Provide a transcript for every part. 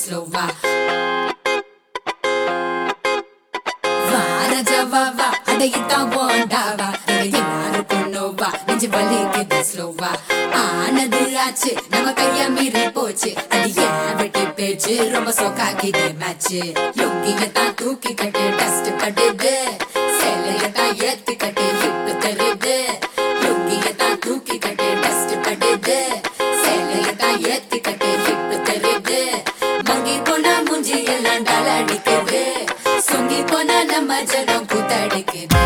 ஸ்லோவா வாரஜவாவா அடையித்தான் போண்டாவா எல்லாரும் பொண்ணோவா நெஞ்சு வலிக்குது ஸ்லோவா ஆனது ஆச்சு நம்ம கைய மீறி போச்சு அடிய வெட்டி பேச்சு ரொம்ப சொக்காக்கிது மேட்ச் லுங்கிய தான் தூக்கி கட்டு டஸ்ட் கட்டுது சேலைய தான் ஏத்தி கட்டு ஹிப்பு தருது லுங்கிய தான் தூக்கி கட்டு டஸ்ட் கட்டுது சேலைய தான் ஏத்தி கட்டு ஹிப்பு தருது மங்கி போனா மூஞ்சி எல்லாம் டால் அடிக்குது சொங்கி போனா நம்ம ஜனம் கூத்தடிக்குது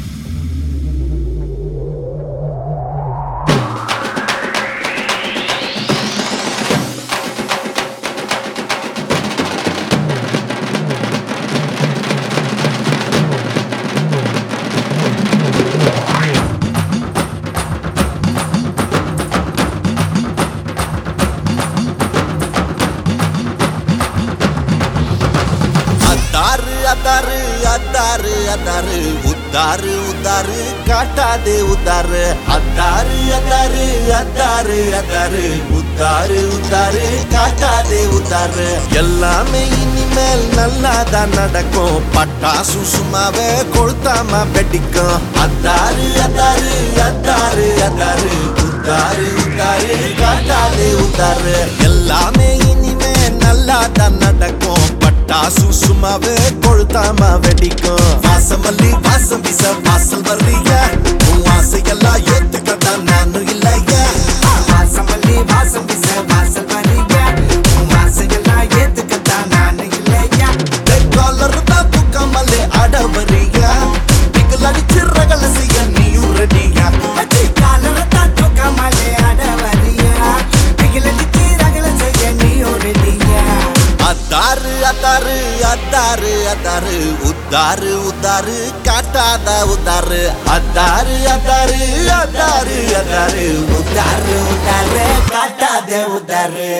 அத்தாரு அத்தாரு அத்தாரு அத்தாரு உத்தாரு உத்தாரு காட்டாதே உத்தாரு அத்தாரு அத்தாரு அத்தாரு அத்தாரு உத்தாரு உத்தாரு காட்டாதே உத்தாரு எல்லாமே இனிமேல் நல்லா தான் நடக்கும் பட்டாசு சும்மாவே கொளுத்தாம வெடிக்கும் அத்தாரு அத்தாரு அத்தாரு அத்தாரு உத்தாரு உத்தாரு காட்டாதே உத்தாரு எல்லாமே இனிமே நல்லா தான் நடக்கும் பட்டாசு சும்மாவே கொளுத்தாம வெடிக்கும் வாசமல்லி வாசம் வீச வாசல் வர்றீங்க உன் ஆசையெல்லாம் ஏத்துக்கத்தான் நானும் இல்லையா வாசமல்லி வாசம் வீச வாசல் வரீங்க உன் ஆசையெல்லாம் ஏத்துக்கத்தான் நானு இல்லையா காலர் தான் தூக்காமலே ஆட வரியா பிகல் அடிச்சு ரகல செய்ய நீயும் ரெடியா அச்சி காலரத்தான் தூக்காமலே ஆட வரியா பிகிலடிச்சு ரகல செய்ய நீ ரெடியா அத்தாரு அத்தாரு அத்தாரு அத்தாரு உத்தாரு உத்தாரு காட்டாத உத்தாரு அத்தாரு அத்தாரு அத்தாரு அத்தாரு உத்தாரு உத்தாரு காட்டாதே உத்தாரு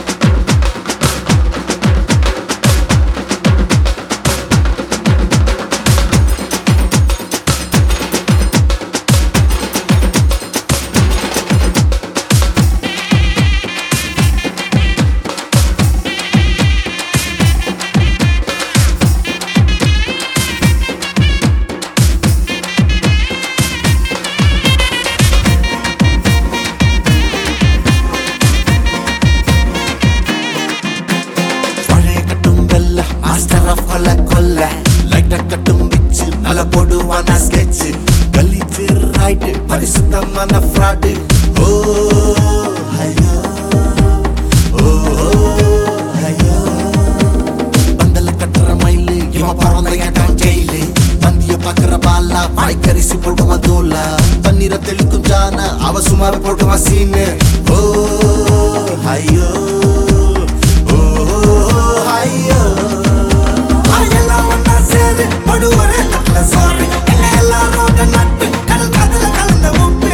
பழைய கட்டும் வெல்ல மாஸ்டர் ஆஃப் கொல்ல கொல்ல லைட்ட கட்டும் பிச்சு நல்ல போடுவான ஸ்கெட்ச் கலிச்சு ரைட்டு பரிசுத்தமான ஃப்ராடு ஓ ஐயோ ஓ ஐயோ பந்தல கட்டுற மயிலு இவன் பறந்த ஏட்டான் ஜெயிலு பந்திய பாக்குற பாலா வாய்க்கரிசி போட்டுவான் தோலா தண்ணீரை தெளிக்கும் ஜான அவ சுமார் போட்டுவான் சீனு ஓ ஐயோ ஓ ஐயோ எல்லாம் ஒன்னா சேரு படுவரே தட்டுல சோறு எல்லாம் எல்லாரோட நட்டு கடல் காத்துல கலந்த உப்பு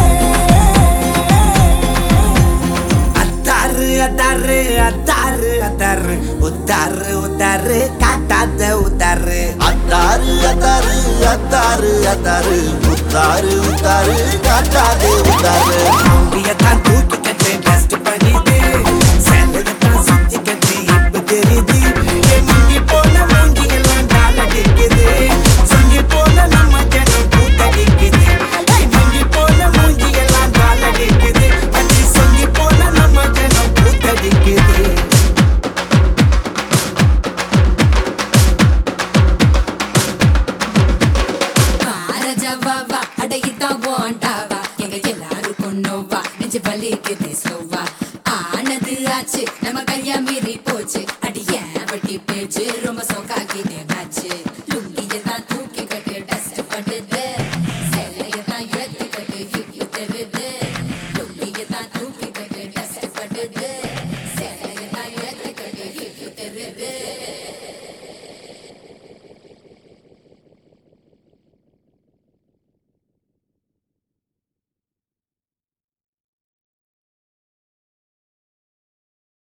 அத்தாரு அத்தாரு அத்தாரு அத்தாரு உத்தாரு உத்தாரு காட்டாத உத்தாரு அத்தாரு அத்தாரு அத்தாரு அத்தாரு உத்தாரு உத்தாரு காட்டாதே உத்தாரு தான் தூக்கி கட்டு டஸ்ட் பண்ணிது சேலத்தான் சுத்தி கட்டு இப்ப தெரியுது என் முங்கி போன மூங்கி எல்லாம் கால் அடிக்குது சொங்கி போன நம்ம ஜனம் கூத்தடிக்குது ஏய், முங்கி போன மூங்கி எல்லாம் கால் அடிக்குது அடி சொங்கி போன நம்ம ஜனம் கூத்தடிக்குது வாரஜவாவா அடையித்தான் போண்டாவா எங்க எல்லாரும் பொண்ணோவா நெஞ்சு வலிக்குது ஸ்லோவா ஆனது ஆச்சு நம்ம கைய மீறி போச்சு அடிய வட்டி பேச்சு